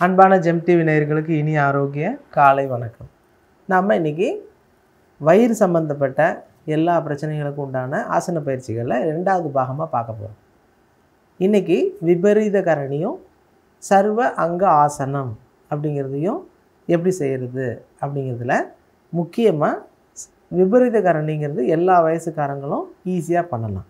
அன்பான GeM TV நேயர்களுக்கு இனிய ஆரோக்கிய காலை வணக்கம் நம்ம இன்னைக்கு வயிறு சம்பந்தப்பட்ட எல்லா பிரச்சனைகளுக்கும் உண்டான ஆசன பயிற்சிகளில் ரெண்டாவது பாகமாக பார்க்க போகிறோம் இன்னைக்கு விபரீத கரணியும் சர்வ அங்க ஆசனம் அப்படிங்கிறதையும் எப்படி செய்கிறது அப்படிங்கிறதுல முக்கியமாக விபரீத கரணிங்கிறது எல்லா வயசுக்காரங்களும் ஈஸியாக பண்ணலாம்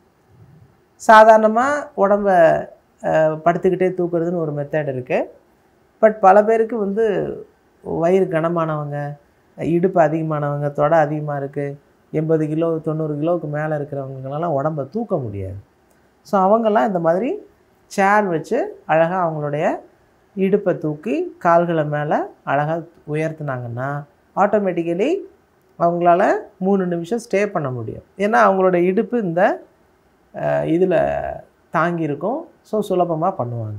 சாதாரணமாக உடம்ப அஹ், படுத்துக்கிட்டே தூக்குறதுன்னு ஒரு மெத்தட் இருக்குது பட் பல பேருக்கு வந்து வயிறு கனமானவங்க இடுப்பு அதிகமானவங்க தொடை அதிகமாக இருக்குது எண்பது கிலோ தொண்ணூறு கிலோவுக்கு மேலே இருக்கிறவங்களெல்லாம் உடம்ப தூக்க முடியாது ஸோ அவங்கெல்லாம் இந்த மாதிரி சேர் வச்சு அழகாக அவங்களுடைய இடுப்பை தூக்கி கால்களை மேலே அழகாக உயர்த்துனாங்கன்னா ஆட்டோமேட்டிக்கலி அவங்களால மூணு நிமிஷம் ஸ்டே பண்ண முடியும் ஏன்னா அவங்களோட இடுப்பு இந்த இதில் தாங்கியிருக்கும் ஸோ சுலபமாக பண்ணுவாங்க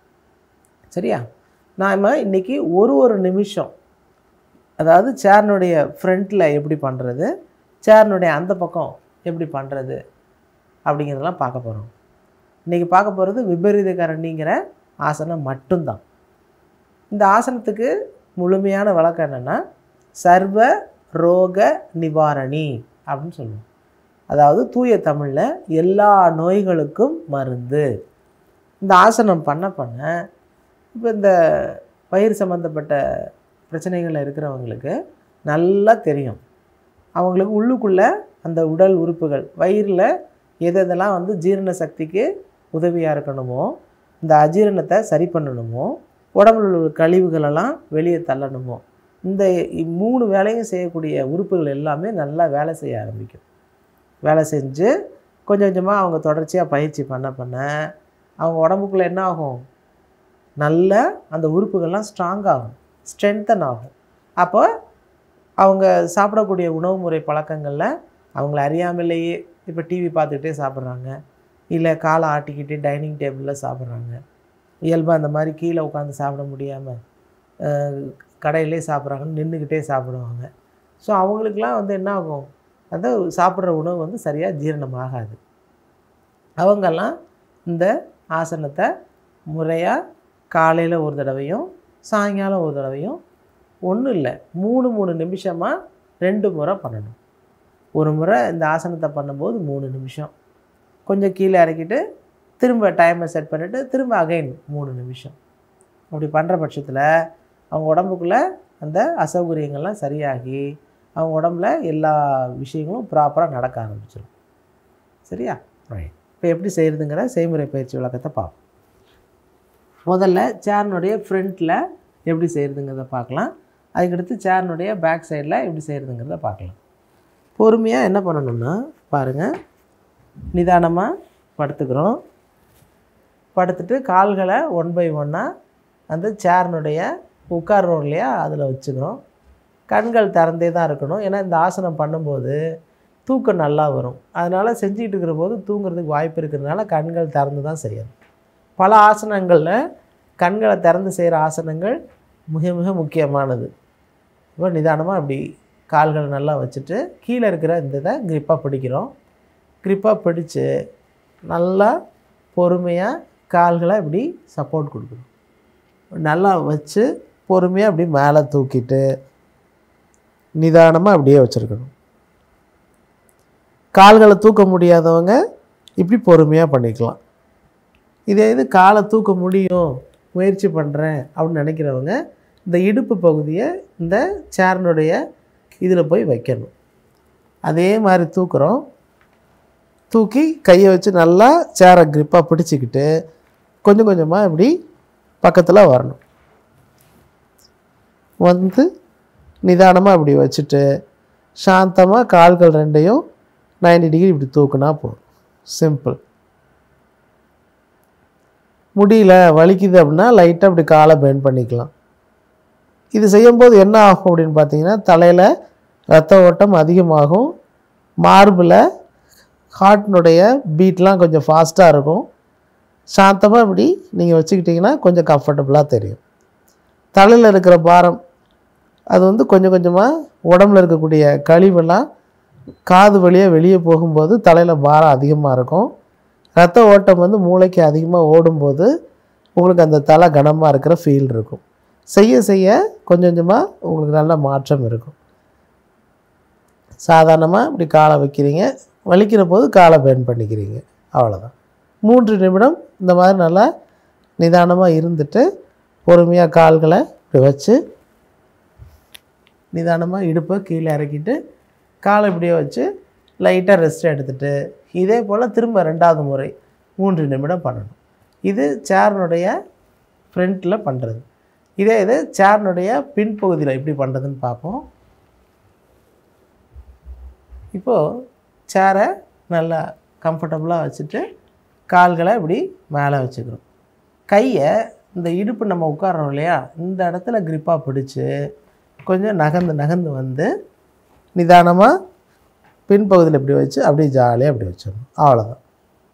சரியா நாம் இன்றைக்கி ஒரு ஒரு நிமிஷம் அதாவது சேர்னுடைய ஃப்ரண்ட்டில் எப்படி பண்ணுறது சேர்னுடைய அந்த பக்கம் எப்படி பண்ணுறது அப்படிங்கிறதெல்லாம் பார்க்க போகிறோம் இன்றைக்கி பார்க்க போகிறது விபரீத கரண்டிங்கிற ஆசனம் மட்டும்தான் இந்த ஆசனத்துக்கு முழுமையான விளக்கம் என்னென்னா சர்வ ரோக நிவாரணி அப்படின்னு சொல்லுவோம் அதாவது தூய தமிழில் எல்லா நோய்களுக்கும் மருந்து இந்த ஆசனம் பண்ண பண்ண இப்போ இந்த வயிறு சம்மந்தப்பட்ட பிரச்சனைகளில் இருக்கிறவங்களுக்கு நல்லா தெரியும் அவங்களுக்கு உள்ளுக்குள்ளே அந்த உடல் உறுப்புகள் வயிறில் எது எதெல்லாம் வந்து ஜீரண சக்திக்கு உதவியாக இருக்கணுமோ இந்த அஜீரணத்தை சரி பண்ணணுமோ உடம்புல உள்ள கழிவுகளெல்லாம் வெளியே தள்ளணுமோ இந்த இ- மூணு வேலையும் செய்யக்கூடிய உறுப்புகள் எல்லாமே நல்லா வேலை செய்ய ஆரம்பிக்கும் வேலை செஞ்சு கொஞ்சம் கொஞ்சமாக அவங்க தொடர்ச்சியாக பயிற்சி பண்ண பண்ண அவங்க உடம்புக்குள்ளே என்ன ஆகும் நல்ல அந்த உறுப்புகள்லாம் ஸ்ட்ராங் ஆகும் ஸ்ட்ரென்தன் ஆகும் அப்போ அவங்க சாப்பிடக்கூடிய உணவு முறை பழக்கங்களில் அவங்கள அறியாமலேயே இப்போ டிவி பார்த்துக்கிட்டே சாப்பிட்றாங்க இல்லை காலை ஆட்டிக்கிட்டே டைனிங் டேபிளில் சாப்பிட்றாங்க இயல்பாக அந்த மாதிரி கீழே உட்காந்து சாப்பிட முடியாமல் கடையிலே சாப்பிட்றாங்கன்னு நின்றுக்கிட்டே சாப்பிடுவாங்க ஸோ அவங்களுக்குலாம் வந்து என்ன ஆகும் அந்த சாப்பிட்ற உணவு வந்து சரியாக ஜீரணமாகாது அவங்கெல்லாம் இந்த ஆசனத்தை முறையாக காலையில் ஒரு தடவையும் சாயங்காலம் ஒரு தடவையும் ஒன்றும் இல்லை மூணு மூணு நிமிஷமாக ரெண்டு முறை பண்ணணும் ஒரு முறை இந்த ஆசனத்தை பண்ணும்போது மூணு நிமிஷம் கொஞ்சம் கீழே இறக்கிட்டு திரும்ப டைமை செட் பண்ணிவிட்டு திரும்ப அகைன் மூணு நிமிஷம் அப்படி பண்ணுற பட்சத்தில் அவங்க உடம்புக்குள்ளே அந்த அசௌகரியங்கள்லாம் சரியாகி அவங்க உடம்புல எல்லா விஷயங்களும் ப்ராப்பராக நடக்க ஆரம்பிச்சிடும் சரியா ரைட் இப்போ எப்படி செய்கிறதுங்கிற செய்முறை பயிற்சி விளக்கத்தை பார்ப்போம் முதல்ல சேர்னுடைய ஃப்ரண்ட்டில் எப்படி செய்கிறதுங்கிறத பார்க்கலாம் அதுக்கடுத்து சேர்னுடைய பேக் சைடில் எப்படி செய்கிறதுங்கிறத பார்க்கலாம் பொறுமையாக என்ன பண்ணணும்னா பாருங்கள் நிதானமாக படுத்துக்கிறோம் படுத்துட்டு கால்களை ஒன் பை ஒன்னாக அந்த சேர்னுடைய உட்கார்றோம் இல்லையா அதில் வச்சுக்கிறோம் கண்கள் திறந்தே தான் இருக்கணும் ஏன்னா இந்த ஆசனம் பண்ணும்போது தூக்கம் நல்லா வரும் அதனால் செஞ்சுக்கிட்டு இருக்கிற போது தூங்குறதுக்கு வாய்ப்பு இருக்கிறதுனால கண்கள் திறந்து தான் செய்யணும் பல ஆசனங்களில் கண்களை திறந்து செய்கிற ஆசனங்கள் மிக மிக முக்கியமானது இப்போ நிதானமாக அப்படி கால்களை நல்லா வச்சுட்டு கீழே இருக்கிற இந்த இதை grip-ஆ பிடிக்கிறோம் grip-ஆ பிடிச்சு நல்லா பொறுமையாக கால்களை இப்படி சப்போர்ட் கொடுக்கணும் நல்லா வச்சு பொறுமையாக அப்படி மேலே தூக்கிட்டு நிதானமாக அப்படியே வச்சுருக்கணும் கால்களை தூக்க முடியாதவங்க இப்படி பொறுமையாக பண்ணிக்கலாம் இதே இது காலை தூக்க முடியும் முயற்சி பண்ணுறேன் அப்படின்னு நினைக்கிறவங்க இந்த இடுப்பு பகுதியை இந்த சேர்னுடைய இதில் போய் வைக்கணும் அதே மாதிரி தூக்குறோம் தூக்கி கையை வச்சு நல்லா சேரை grip-ஆ பிடிச்சிக்கிட்டு கொஞ்சம் கொஞ்சமாக இப்படி பக்கத்தில் வரணும் வந்து நிதானமாக இப்படி வச்சுட்டு சாந்தமாக கால்கள் ரெண்டையும் 90 டிகிரி இப்படி தூக்குனா போதும் சிம்பிள் முடியல வலிக்குது அப்படின்னா லைட்டாக அப்படி காலை பெண்ட் பண்ணிக்கலாம் இது செய்யும்போது என்ன ஆகும் அப்படின்னு பார்த்தீங்கன்னா தலையில் ரத்த ஓட்டம் அதிகமாகும் மார்பில் ஹார்ட்னுடைய பீட்லாம் கொஞ்சம் ஃபாஸ்ட்டாக இருக்கும் சாந்தமாக இப்படி நீங்கள் வச்சுக்கிட்டிங்கன்னா கொஞ்சம் கம்ஃபர்டபுளாக தெரியும் தலையில் இருக்கிற பாரம் அது வந்து கொஞ்சம் கொஞ்சமாக உடம்புல இருக்கக்கூடிய கழிவெல்லாம் காது வழியாக வெளியே போகும்போது தலையில் பாரம் அதிகமாக இருக்கும் ரத்த ஓட்டம் வந்து மூளைக்கு அதிகமாக ஓடும்போது உங்களுக்கு அந்த தலை கனமாக இருக்கிற ஃபீல் இருக்கும் செய்ய செய்ய கொஞ்சம் கொஞ்சமாக உங்களுக்கு நல்ல மாற்றம் இருக்கும் சாதாரணமாக இப்படி காலை வைக்கிறீங்க வலிக்கிற போது காலை பெண்ட் பண்ணிக்கிறீங்க அவ்வளோதான் மூன்று நிமிடம் இந்த மாதிரி நல்லா நிதானமாக இருந்துட்டு பொறுமையாக கால்களை இப்படி வச்சு நிதானமாக இடுப்பை கீழே இறக்கிட்டு காலை இப்படியே வச்சு லைட்டாக ரெஸ்ட் எடுத்துட்டு இதே போல் திரும்ப ரெண்டாவது முறை மூன்று நிமிடம் பண்ணணும் இது சேரினுடைய ஃப்ரண்ட்டில் பண்ணுறது இதே இது சேரினுடைய பின்பகுதியில் எப்படி பண்ணுறதுன்னு பார்ப்போம் இப்போது சேரை நல்லா கம்ஃபர்டபுளாக வச்சுட்டு கால்களை இப்படி மேலே வச்சுக்கிறோம் கையை இந்த இடுப்பு நம்ம உட்காரோம் இல்லையா இந்த இடத்துல கிரிப்பாக பிடிச்சி கொஞ்சம் நகர்ந்து நகர்ந்து வந்து நிதானமாக பின்பகுதியில் இப்படி வச்சு அப்படியே ஜாலியாக அப்படி வச்சிடணும் அவ்வளோதான்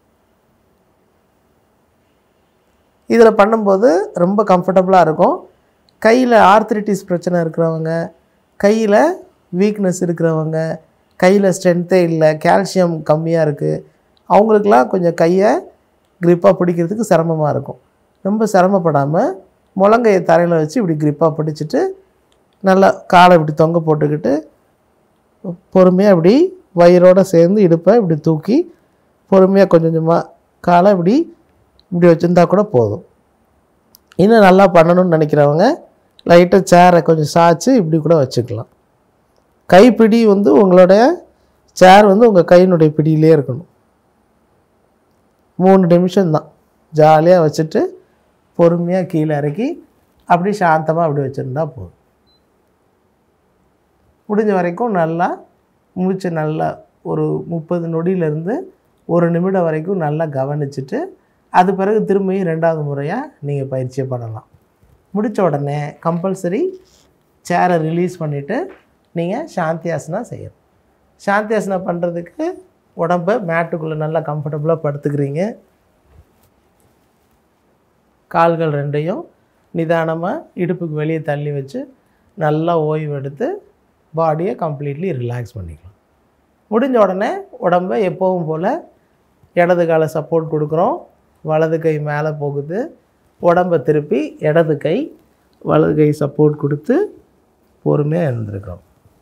இதில் பண்ணும்போது ரொம்ப கம்ஃபர்டபுளாக இருக்கும் கையில் ஆர்த்ரிட்டிஸ் பிரச்சனை இருக்கிறவங்க கையில் வீக்னஸ் இருக்கிறவங்க கையில் ஸ்ட்ரென்த்தே இல்லை கால்சியம் கம்மியாக இருக்குது அவங்களுக்கெல்லாம் கொஞ்சம் கையை க்ரிப்பாக பிடிக்கிறதுக்கு சிரமமாக இருக்கும் ரொம்ப சிரமப்படாமல் முழங்கையை தரையில் வச்சு இப்படி க்ரிப்பாக பிடிச்சிட்டு நல்லா காலை இப்படி தொங்க போட்டுக்கிட்டு பொறுமையாக இப்படி வயிறோடு சேர்ந்து இடுப்பை இப்படி தூக்கி பொறுமையாக கொஞ்சம் கொஞ்சமாக காலை இப்படி இப்படி வச்சுருந்தா கூட போதும் இன்னும் நல்லா பண்ணணும்னு நினைக்கிறவங்க லைட்டாக சேரை கொஞ்சம் சாய்ச்சி இப்படி கூட வச்சுக்கலாம் கைப்பிடி வந்து உங்களுடைய சேர் வந்து உங்கள் கையினுடைய பிடியிலே இருக்கணும் மூணு நிமிஷம் தான் ஜாலியாக வச்சுட்டு பொறுமையாக கீழே இறக்கி அப்படி சாந்தமாக அப்படி வச்சுருந்தா போதும் முடிஞ்ச வரைக்கும் நல்லா மூச்சை நல்லா ஒரு முப்பது நொடியிலேருந்து ஒரு நிமிடம் வரைக்கும் நல்லா கவனிச்சுட்டு அது பிறகு திரும்பியும் ரெண்டாவது முறையாக நீங்கள் பயிற்சியை பண்ணலாம் முடித்த உடனே கம்பல்சரி சேரை ரிலீஸ் பண்ணிவிட்டு நீங்கள் சாந்தியாசனா செய்யணும் சாந்தியாசனா பண்ணுறதுக்கு உடம்பை மேட்டுக்குள்ளே நல்லா கம்ஃபர்டபுளாக படுத்துக்கிறீங்க கால்கள் ரெண்டையும் நிதானமாக இடுப்புக்கு வெளியே தள்ளி வச்சு நல்லா ஓய்வு எடுத்து பாடியை கம்ப்ளீட்லி ரிலாக்ஸ் பண்ணிக்கலாம் முடிஞ்ச உடனே உடம்பை எப்போவும் போல் இடது காலை சப்போர்ட் கொடுக்குறோம் வலது கை மேலே போகுது உடம்பை திருப்பி இடது கை வலது கை சப்போர்ட் கொடுத்து பொறுமையாக இருந்திருக்கிறோம்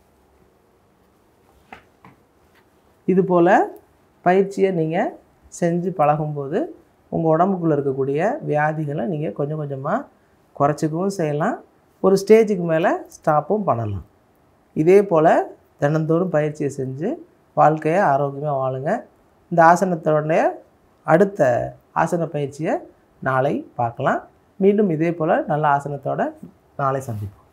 இது போல் பயிற்சியை நீங்கள் செஞ்சு பழகும்போது உங்கள் உடம்புக்குள்ளே இருக்கக்கூடிய வியாதிகளை நீங்கள் கொஞ்சம் கொஞ்சமாக குறைச்சிக்கவும் செய்யலாம் ஒரு ஸ்டேஜுக்கு மேலே ஸ்டாப்பும் பண்ணலாம் இதே போல் தினந்தோறும் பயிற்சியை செஞ்சு வாழ்க்கையை ஆரோக்கியமாக வாழுங்க இந்த ஆசனத்தோடைய அடுத்த ஆசன பயிற்சியை நாளை பார்க்கலாம் மீண்டும் இதே போல் நல்ல ஆசனத்தோட நாளை சந்திப்போம்